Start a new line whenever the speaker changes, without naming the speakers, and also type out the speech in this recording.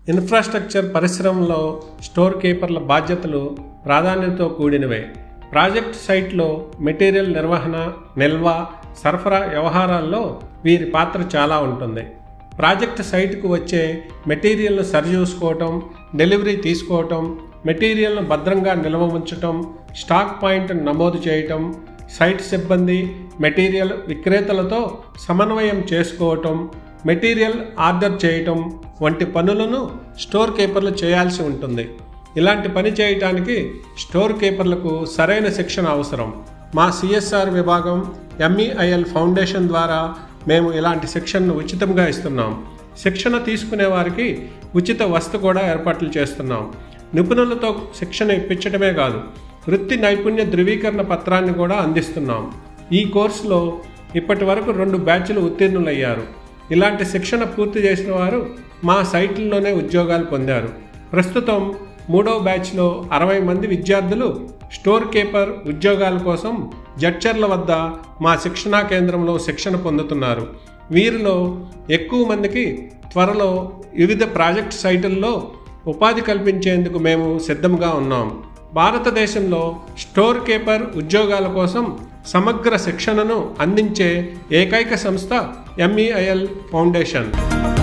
infrastructure పరిశ్రమలో store కీపర్ల బాధ్యతలు ప్రాధాన్యతతో కూడినవే project సైట్లో మెటీరియల్ నిర్వహణ నిల్వ సరఫరా వ్యవహారాల్లో వీరి పాత్ర చాలా ఉంటుంది ప్రాజెక్ట్ సైట్కు వచ్చే మెటీరియల్ను సరిచూసుకోవటం డెలివరీ తీసుకోవటం మెటీరియల్ను భద్రంగా నిల్వ ఉంచటం స్టాక్ పాయింట్ నమోదు చేయటం సైట్ సిబ్బంది మెటీరియల్ విక్రేతలతో సమన్వయం చేసుకోవటం మెటీరియల్ ఆర్డర్ చేయటం వంటి పనులను స్టోర్ కీపర్లు చేయాల్సి ఉంటుంది ఇలాంటి పని చేయటానికి స్టోర్ కీపర్లకు సరైన శిక్షణ అవసరం మా సిఎస్ఆర్ విభాగం ఎంఈఐఎల్ ఫౌండేషన్ ద్వారా మేము ఇలాంటి శిక్షణను ఉచితంగా ఇస్తున్నాం శిక్షణ తీసుకునే వారికి ఉచిత వస్తు కూడా ఏర్పాట్లు చేస్తున్నాం నిపుణులతో శిక్షణ ఇప్పించడమే కాదు వృత్తి నైపుణ్య ధృవీకరణ పత్రాన్ని కూడా అందిస్తున్నాం ఈ కోర్సులో ఇప్పటి వరకు రెండు బ్యాచ్లు ఉత్తీర్ణులయ్యారు ఇలాంటి శిక్షణ పూర్తి చేసిన వారు మా సైట్లలోనే ఉద్యోగాలు పొందారు ప్రస్తుతం మూడవ బ్యాచ్లో అరవై మంది విద్యార్థులు స్టోర్ కీపర్ ఉద్యోగాల కోసం జడ్చర్ల వద్ద మా శిక్షణా కేంద్రంలో శిక్షణ పొందుతున్నారు వీరిలో ఎక్కువ మందికి త్వరలో వివిధ ప్రాజెక్ట్ సైటుల్లో ఉపాధి కల్పించేందుకు మేము సిద్ధంగా ఉన్నాం భారతదేశంలో స్టోర్ కీపర్ ఉద్యోగాల కోసం సమగ్ర శిక్షణను అందించే ఏకైక సంస్థ ఎంఈఐఎల్ ఫౌండేషన్